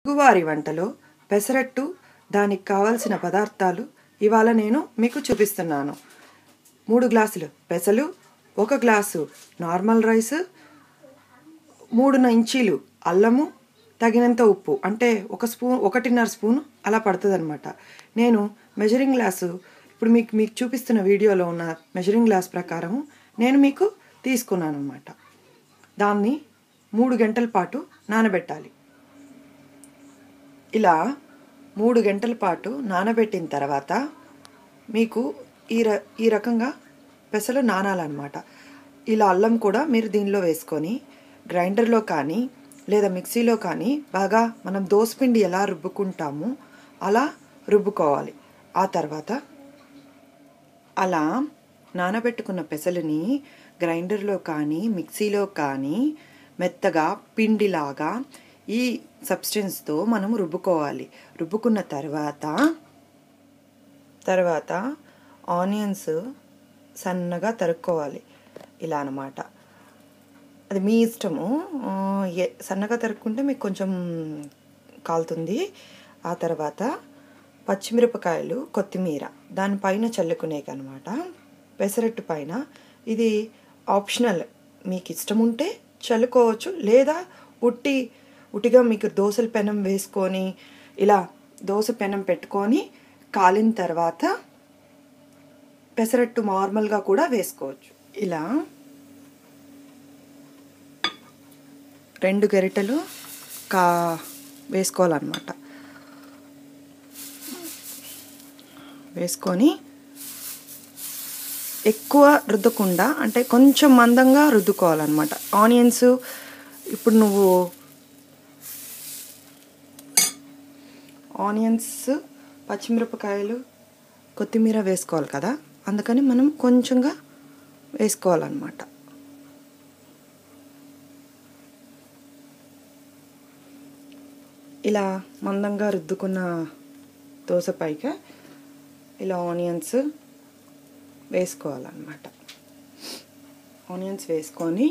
తెలుగువారి వంటలో పెసరట్టు దానికి కావలసిన పదార్థాలు ఇవాళ నేను మీకు చూపిస్తున్నాను మూడు గ్లాసులు పెసలు ఒక గ్లాసు నార్మల్ రైస్ మూడున్న ఇంచీలు అల్లము తగినంత ఉప్పు అంటే ఒక స్పూన్ ఒకటిన్నర స్పూన్ అలా పడుతుంది అనమాట నేను మెజరింగ్ గ్లాసు ఇప్పుడు మీకు మీకు చూపిస్తున్న వీడియోలో ఉన్న మెజరింగ్ గ్లాస్ ప్రకారం నేను మీకు తీసుకున్నాను అనమాట దాన్ని మూడు గంటల పాటు నానబెట్టాలి ఇలా మూడు గంటల పాటు నానబెట్టిన తర్వాత మీకు ఈ ర ఈ రకంగా పెసలు నానాలన్నమాట ఇలా అల్లం కూడా మీరు దీనిలో వేసుకొని గ్రైండర్లో కానీ లేదా మిక్సీలో కానీ బాగా మనం దోసపిండి ఎలా రుబ్బుకుంటామో అలా రుబ్బుకోవాలి ఆ తర్వాత అలా నానబెట్టుకున్న పెసలని గ్రైండర్లో కానీ మిక్సీలో కానీ మెత్తగా పిండిలాగా ఈ సబ్స్టెన్స్తో మనం రుబ్బుకోవాలి రుబ్బుకున్న తర్వాత తర్వాత ఆనియన్స్ సన్నగా తరుక్కోవాలి ఇలా అనమాట అది మీ ఇష్టము ఆ, ఏ- సన్నగా తరుక్కుంటే మీకు కొంచెం కాలుతుంది ఆ తర్వాత పచ్చిమిరపకాయలు కొత్తిమీర దానిపైన చల్లుకునేకి అనమాట పెసరట్టు పైన ఇది ఆప్షనల్ మీకు ఇష్టం ఉంటే చల్లుకోవచ్చు లేదా ఉట్టి ఉట్టిగా మీకు దోశల పెనం వేసుకొని ఇలా దోశ పెనం పెట్టుకొని కాలిన తర్వాత పెసరట్టు నార్మల్గా కూడా వేసుకోవచ్చు ఇలా రెండు గరిటెలు కా వేసుకోవాలన్నమాట వేసుకొని ఎక్కువ రుద్దకుండా అంటే కొంచెం మందంగా రుద్దుకోవాలన్నమాట ఆనియన్స్ ఇప్పుడు నువ్వు ఆనియన్స్ పచ్చిమిరపకాయలు కొత్తిమీర వేసుకోవాలి కదా అందుకని మనం కొంచెంగా వేసుకోవాలన్నమాట ఇలా మందంగా రుద్దుకున్న దోసపైక ఇలా ఆనియన్స్ వేసుకోవాలన్నమాట ఆనియన్స్ వేసుకొని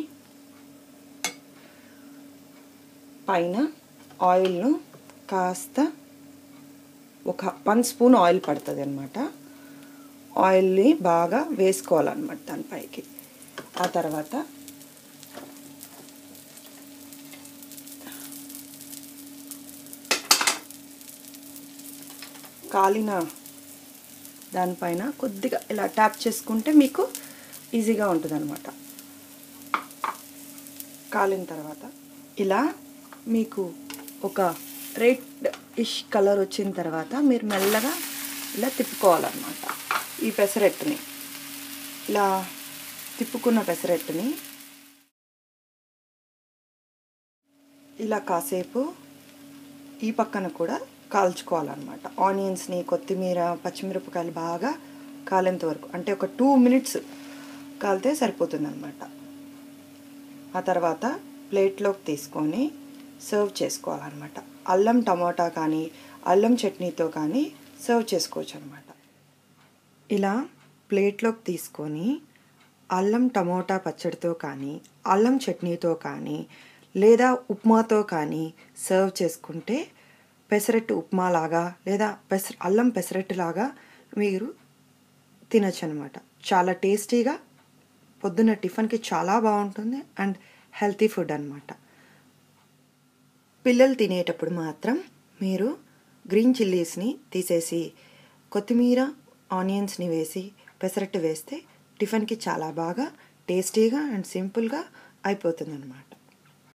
పైన ఆయిల్ను కాస్త ఒక వన్ స్పూన్ ఆయిల్ పడుతుంది అనమాట ఆయిల్ని బాగా వేసుకోవాలన్నమాట దానిపైకి ఆ తర్వాత కాలిన దానిపైన కొద్దిగా ఇలా ట్యాప్ చేసుకుంటే మీకు ఈజీగా ఉంటుంది అనమాట కాలిన తర్వాత ఇలా మీకు ఒక రెడ్ ఇష్ కలర్ వచ్చిన తర్వాత మీరు మెల్లగా ఇలా తిప్పుకోవాలన్నమాట ఈ పెసరట్టుని ఇలా తిప్పుకున్న పెసరట్టుని ఇలా కాసేపు ఈ పక్కన కూడా కాల్చుకోవాలన్నమాట ఆనియన్స్ని కొత్తిమీర పచ్చిమిరపకాయలు బాగా కాలేంత వరకు అంటే ఒక టూ మినిట్స్ కాలితే సరిపోతుందన్నమాట ఆ తర్వాత ప్లేట్లోకి తీసుకొని సర్వ్ చేసుకోవాలన్నమాట అల్లం టమాటా కానీ అల్లం చట్నీతో కానీ సర్వ్ చేసుకోవచ్చు అనమాట ఇలా ప్లేట్లోకి తీసుకొని అల్లం టమోటా పచ్చడితో కానీ అల్లం చట్నీతో కానీ లేదా ఉప్మాతో కానీ సర్వ్ చేసుకుంటే పెసరట్టు ఉప్మా లాగా లేదా పెసర అల్లం పెసరట్టు లాగా మీరు తినచ్చు అనమాట చాలా టేస్టీగా పొద్దున్న టిఫిన్కి చాలా బాగుంటుంది అండ్ హెల్తీ ఫుడ్ అనమాట పిల్లలు తినేటప్పుడు మాత్రం మీరు గ్రీన్ చిల్లీస్ని తీసేసి కొత్తిమీర ఆనియన్స్ని వేసి పెసరట్టు వేస్తే టిఫిన్కి చాలా బాగా టేస్టీగా అండ్ సింపుల్గా అయిపోతుంది అనమాట